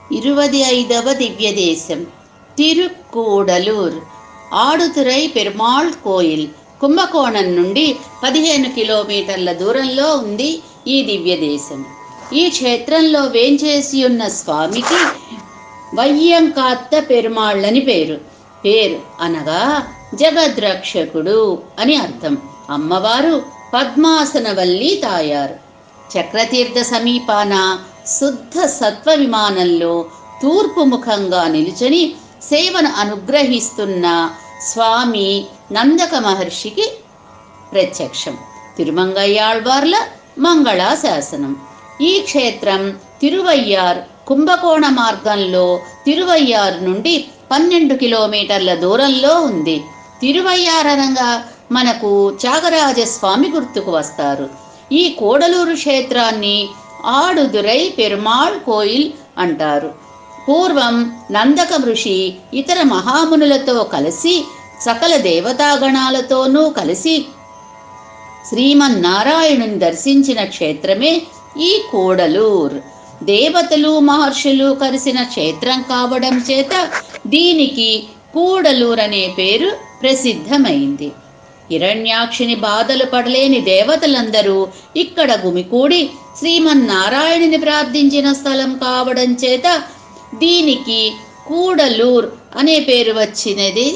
இருபது ஐదవ దివ్య దేశం తిరుక్కూడలూర్ ఆడుతురై పెరుమాళ్ కోయిల్ కుంభకోణం నుండి పదిహేను కిలోమీటర్ల దూరంలో ఉంది ఈ దివ్య దేశం ఈ క్షేత్రంలో వేంచేసి ఉన్న స్వామికి వయ్యంకాత్త పెరుమాళ్ళని పేరు పేరు అనగా జగద్రక్షకుడు అని అర్థం అమ్మవారు పద్మాసనవల్లి తాయారు చక్రతీర్థ సమీపాన శుద్ధ సత్వ విమానంలో తూర్పు ముఖంగా నిలుచని సేవను అనుగ్రహిస్తున్న స్వామి నందక మహర్షికి ప్రత్యక్షం తిరుమంగయ్యాళ్వార్ల మంగళా శాసనం ఈ క్షేత్రం తిరువయ్యార్ కుంభకోణ మార్గంలో తిరువయ్యార్ నుండి పన్నెండు కిలోమీటర్ల దూరంలో ఉంది తిరువయ్యార్ అనగా మనకు త్యాగరాజ స్వామి గుర్తుకు వస్తారు ఈ కోడలూరు క్షేత్రాన్ని ఆడుదురై పెరుమాళ్ కోయిల్ అంటారు పూర్వం నందక ఋషి ఇతర మహామునులతో కలిసి సకల దేవతాగణాలతోనూ కలిసి శ్రీమన్నారాయణుని దర్శించిన క్షేత్రమే ఈ కోడలూర్ దేవతలు మహర్షులు కలిసిన క్షేత్రం కావడం చేత దీనికి కూడలూర్ అనే పేరు ప్రసిద్ధమైంది హిరణ్యాక్షిని బాధలు పడలేని దేవతలందరూ ఇక్కడ గుమికూడి శ్రీమన్నారాయణుని ప్రార్థించిన స్థలం కావడం చేత దీనికి కూడలూర్ అనే పేరు వచ్చినది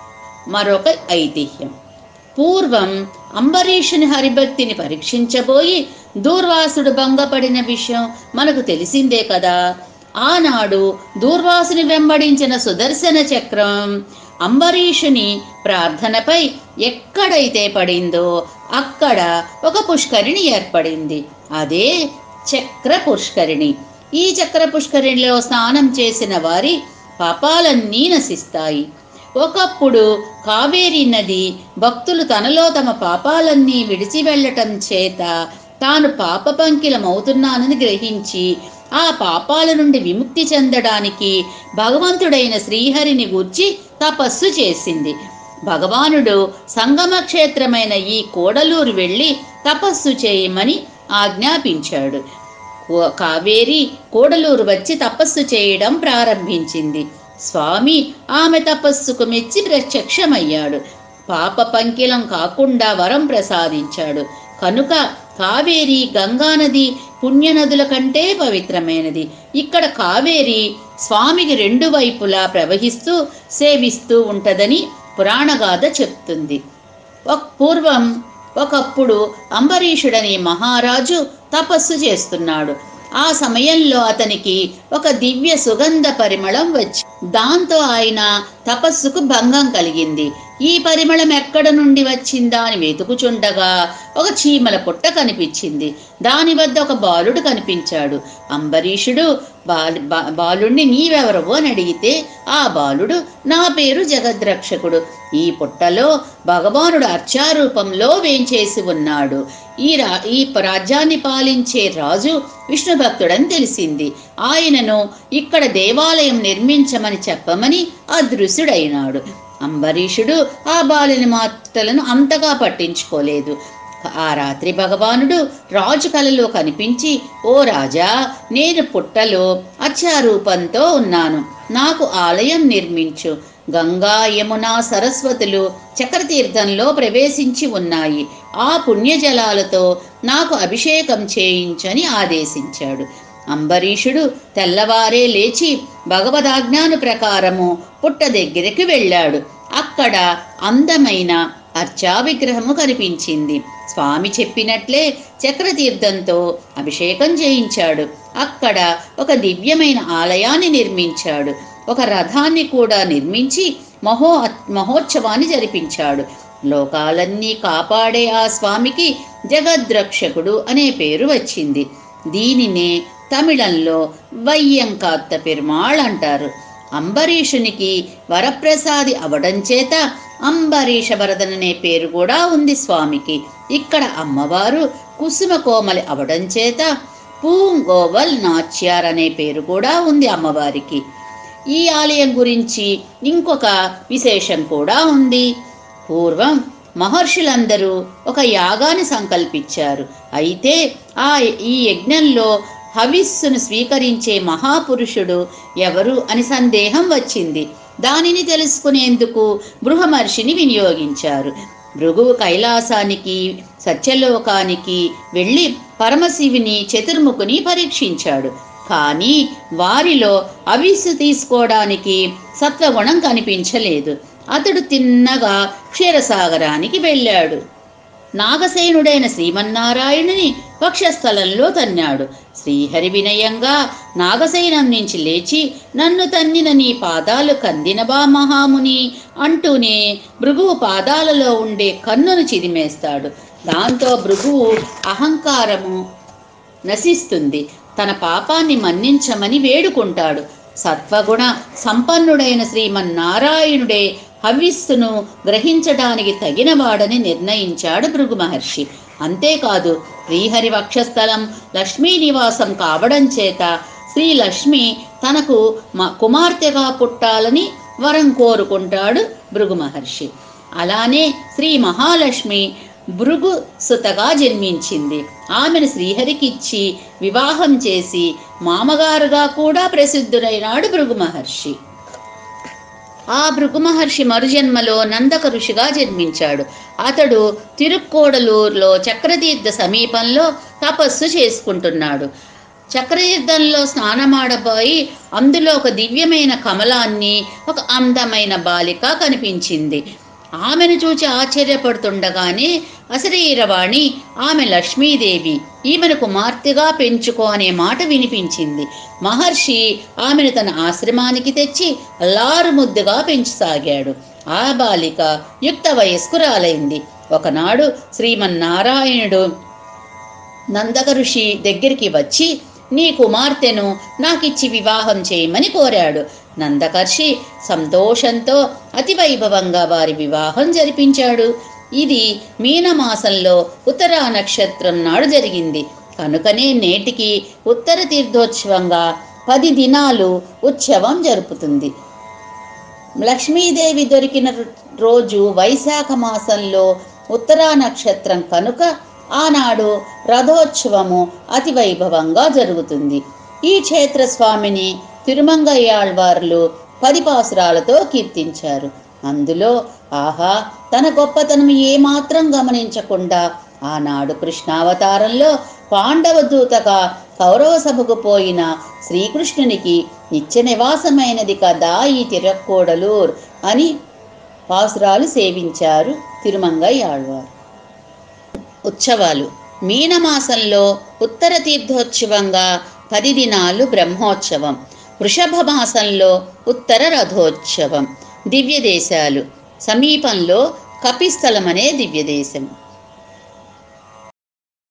మరొక ఐతిహ్యం పూర్వం అంబరీషుని హరిభక్తిని పరీక్షించబోయి దూర్వాసుడు భంగపడిన విషయం మనకు తెలిసిందే కదా ఆనాడు దూర్వాసుని వెంబడించిన సుదర్శన చక్రం అంబరీషుని ప్రార్థనపై ఎక్కడైతే పడిందో అక్కడ ఒక పుష్కరిణి ఏర్పడింది అదే చక్ర పుష్కరిణి ఈ చక్ర పుష్కరిణిలో స్నానం చేసిన వారి పాపాలన్నీ నశిస్తాయి ఒకప్పుడు కావేరీ నది భక్తులు తనలో తమ పాపాలన్నీ విడిచి వెళ్ళటం చేత తాను పాపపంకిలమవుతున్నానని గ్రహించి ఆ పాపాల నుండి విముక్తి చెందడానికి భగవంతుడైన శ్రీహరిని గూర్చి తపస్సు చేసింది భగవానుడు సంగమ క్షేత్రమైన ఈ కోడలూరు వెళ్ళి తపస్సు చేయమని ఆజ్ఞాపించాడు కో- కావేరి కోడలూరు వచ్చి తపస్సు చేయడం ప్రారంభించింది స్వామి ఆమె తపస్సుకు మెచ్చి ప్రత్యక్షమయ్యాడు పాప పంకిలం కాకుండా వరం ప్రసాదించాడు కనుక కావేరి గంగానది పుణ్యనదుల కంటే పవిత్రమైనది ఇక్కడ కావేరి స్వామికి రెండు వైపులా ప్రవహిస్తూ సేవిస్తూ ఉంటదని పురాణగాథ చెప్తుంది ఒక పూర్వం ఒకప్పుడు అంబరీషుడనే మహారాజు తపస్సు చేస్తున్నాడు ఆ సమయంలో అతనికి ఒక దివ్య సుగంధ పరిమళం వచ్చి దాంతో ఆయన తపస్సుకు భంగం కలిగింది ఈ పరిమళం ఎక్కడ నుండి వచ్చిందా అని వెతుకుచుండగా ఒక చీమల పుట్ట కనిపించింది దాని వద్ద ఒక బాలుడు కనిపించాడు అంబరీషుడు బాలు బా- బాలుణ్ణి నీవెవరవు అని అడిగితే ఆ బాలుడు నా పేరు జగద్రక్షకుడు ఈ పుట్టలో భగవానుడు అర్చారూపంలో వేంచేసి ఉన్నాడు ఈ రా ఈ రాజ్యాన్ని పాలించే రాజు విష్ణు భక్తుడని తెలిసింది ఆయనను ఇక్కడ దేవాలయం నిర్మించమని చెప్పమని అదృశ్యుడైనాడు అంబరీషుడు ఆ బాలుని మాటలను అంతగా పట్టించుకోలేదు ఆ రాత్రి భగవానుడు రాజు కలలో కనిపించి ఓ రాజా నేను పుట్టలో అచ్చారూపంతో ఉన్నాను నాకు ఆలయం నిర్మించు గంగా యమున సరస్వతులు చక్రతీర్థంలో ప్రవేశించి ఉన్నాయి ఆ పుణ్యజలాలతో నాకు అభిషేకం చేయించని ఆదేశించాడు అంబరీషుడు తెల్లవారే లేచి భగవదాజ్ఞాను ప్రకారము పుట్ట దగ్గరికి వెళ్ళాడు అక్కడ అందమైన అర్చా విగ్రహము కనిపించింది స్వామి చెప్పినట్లే చక్రతీర్థంతో అభిషేకం చేయించాడు అక్కడ ఒక దివ్యమైన ఆలయాన్ని నిర్మించాడు ఒక రథాన్ని కూడా నిర్మించి మహో మహోత్సవాన్ని జరిపించాడు లోకాలన్నీ కాపాడే ఆ స్వామికి జగద్రక్షకుడు అనే పేరు వచ్చింది దీనినే తమిళంలో వయ్యంకాత్త పెరుమాళ్ అంటారు అంబరీషునికి వరప్రసాది అవడం చేత అంబరీష వరదన్ అనే పేరు కూడా ఉంది స్వామికి ఇక్కడ అమ్మవారు కుసుమ కోమలి అవడం చేత పూంగోవల్ నాచ్యార్ అనే పేరు కూడా ఉంది అమ్మవారికి ఈ ఆలయం గురించి ఇంకొక విశేషం కూడా ఉంది పూర్వం మహర్షులందరూ ఒక యాగాన్ని సంకల్పించారు అయితే ఆ ఈ యజ్ఞంలో హవిస్సును స్వీకరించే మహాపురుషుడు ఎవరు అని సందేహం వచ్చింది దానిని తెలుసుకునేందుకు బృహమర్షిని వినియోగించారు భృగువు కైలాసానికి సత్యలోకానికి వెళ్ళి పరమశివుని చతుర్ముఖుని పరీక్షించాడు కానీ వారిలో అవిస్సు తీసుకోవడానికి సత్వగుణం కనిపించలేదు అతడు తిన్నగా క్షీరసాగరానికి వెళ్ళాడు నాగసేనుడైన శ్రీమన్నారాయణుని వక్షస్థలంలో తన్నాడు శ్రీహరి వినయంగా నాగసేనం నుంచి లేచి నన్ను తన్నిన నీ పాదాలు కందినబా మహాముని అంటూనే భృగువు పాదాలలో ఉండే కన్నును చిదిమేస్తాడు దాంతో భృగువు అహంకారము నశిస్తుంది తన పాపాన్ని మన్నించమని వేడుకుంటాడు సత్వగుణ సంపన్నుడైన శ్రీమన్నారాయణుడే హవిస్సును గ్రహించడానికి తగినవాడని నిర్ణయించాడు భృగు మహర్షి అంతేకాదు శ్రీహరి వక్షస్థలం లక్ష్మీ నివాసం కావడం చేత శ్రీ లక్ష్మి తనకు మ- కుమార్తెగా పుట్టాలని వరం కోరుకుంటాడు భృగు మహర్షి అలానే శ్రీ మహాలక్ష్మి భృగు సుతగా జన్మించింది ఆమెను శ్రీహరికిచ్చి వివాహం చేసి మామగారుగా కూడా ప్రసిద్ధుడైనాడు భృగు మహర్షి ఆ భృగు మహర్షి మరుజన్మలో నందక ఋషిగా జన్మించాడు అతడు తిరుక్కోడలూరులో చక్రతీర్థ సమీపంలో తపస్సు చేసుకుంటున్నాడు చక్రతీర్థంలో స్నానమాడబోయి అందులో ఒక దివ్యమైన కమలాన్ని ఒక అందమైన బాలిక కనిపించింది ఆమెను చూచి ఆశ్చర్యపడుతుండగానే అశరీరవాణి ఆమె లక్ష్మీదేవి ఈమెను కుమార్తెగా పెంచుకో అనే మాట వినిపించింది మహర్షి ఆమెను తన ఆశ్రమానికి తెచ్చి అల్లారు ముద్దుగా పెంచసాగాడు ఆ బాలిక యుక్త వయస్కురాలైంది ఒకనాడు శ్రీమన్నారాయణుడు నందక ఋషి దగ్గరికి వచ్చి నీ కుమార్తెను నాకిచ్చి వివాహం చేయమని కోరాడు నందకర్షి సంతోషంతో అతి వైభవంగా వారి వివాహం జరిపించాడు ఇది మీనమాసంలో ఉత్తరా నక్షత్రం నాడు జరిగింది కనుకనే నేటికి ఉత్తర తీర్థోత్సవంగా పది దినాలు ఉత్సవం జరుపుతుంది లక్ష్మీదేవి దొరికిన రోజు వైశాఖ మాసంలో ఉత్తరా నక్షత్రం కనుక ఆనాడు రథోత్సవము అతి వైభవంగా జరుగుతుంది ఈ క్షేత్రస్వామిని తిరుమంగయ్యాళ్వార్లు పది పాసురాలతో కీర్తించారు అందులో ఆహా తన గొప్పతనం ఏమాత్రం గమనించకుండా ఆనాడు కృష్ణావతారంలో పాండవ దూతగా కౌరవ సభకు పోయిన శ్రీకృష్ణునికి నిత్య నివాసమైనది కదా ఈ తిరక్కోడలూర్ అని పాసురాలు సేవించారు తిరుమంగయ్య ఆళ్వారు ఉత్సవాలు మీనమాసంలో ఉత్తర తీర్థోత్సవంగా పది దినాలు బ్రహ్మోత్సవం వృషభ మాసంలో ఉత్తర రథోత్సవం దివ్యదేశాలు సమీపంలో కపిస్థలం అనే దివ్యదేశం